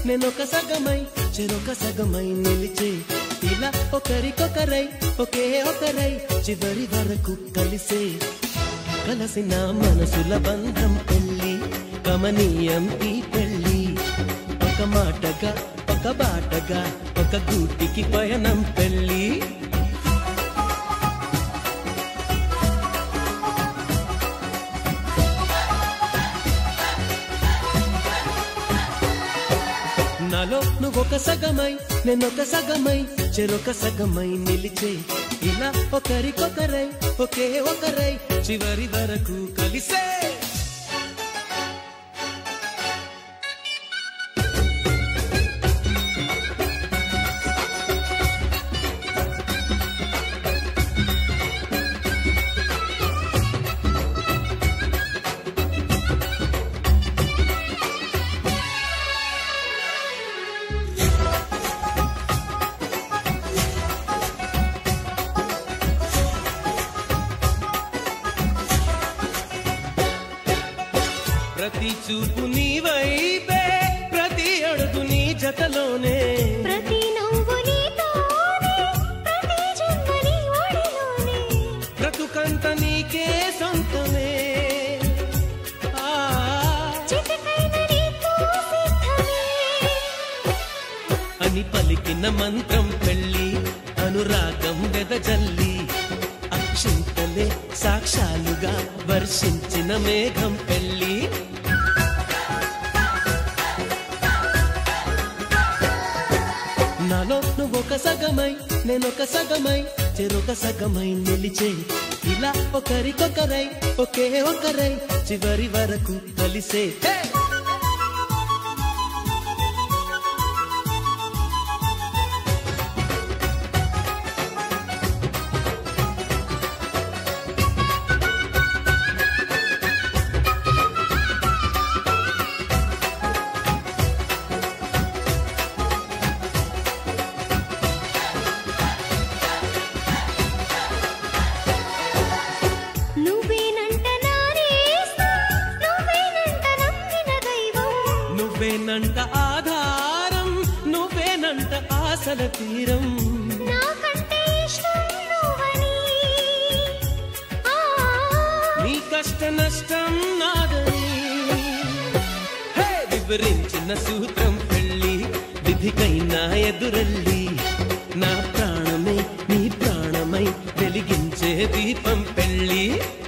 నేనొక సగమై చెరొక సగమై నిలిచే ఇలా ఒకరికొకరై ఒకే ఒకరై చివరి వరకు కలిసే కలసిన మనసుల బంధం పెళ్ళి కమనీయం ఈ పెళ్ళి ఒక మాటగా ఒక బాటగా ఒక గూటికి పయనం పెళ్ళి నాలో నువ్వొక సగమై నేనొక సగమై చెరొక సగమై నిలిచే ఇలా ఒకరికొకరై ఒకే ఒకరై చివరి వరకు కలిసే ప్రతి చూపు నీ వైపే ప్రతి అడుగు నీ జతలోనే ప్రతి నవ్వు నీతోనే ప్రతి జన్మ నీ ఒడిలోనే బ్రతుకంత నీకే సొంతమే ఆ, చిటికైన నీతో సిద్ధమే అని పలికిన మంత్రం పెళ్ళి అనురాగం వెదజల్లి అక్షింతలే సాక్షాలుగా వర్షించిన మేఘం పెళ్ళి నాలో నువ్వొక సగమై నేనొక సగమై చెరొక సగమై నిలిచే ఇలా ఒకరికొకరై ఒకే ఒకరై చివరి వరకు కలిసే హే! నువ్వేనంట నానేస్తా నువ్వేనంట నమ్మిన దైవం నువ్వేనంట ఆధారం నువ్వేనంట ఆశల తీరం నాకంటే ఇష్టం నువ్వని ఆ నీ కష్ట నష్టం నాదని హే! వివరించిన సూత్రం పెళ్ళి విధికైనా ఎదురెళ్ళి నా ప్రాణమే నీ ప్రాణమై వెలిగించే దీపం పెళ్ళి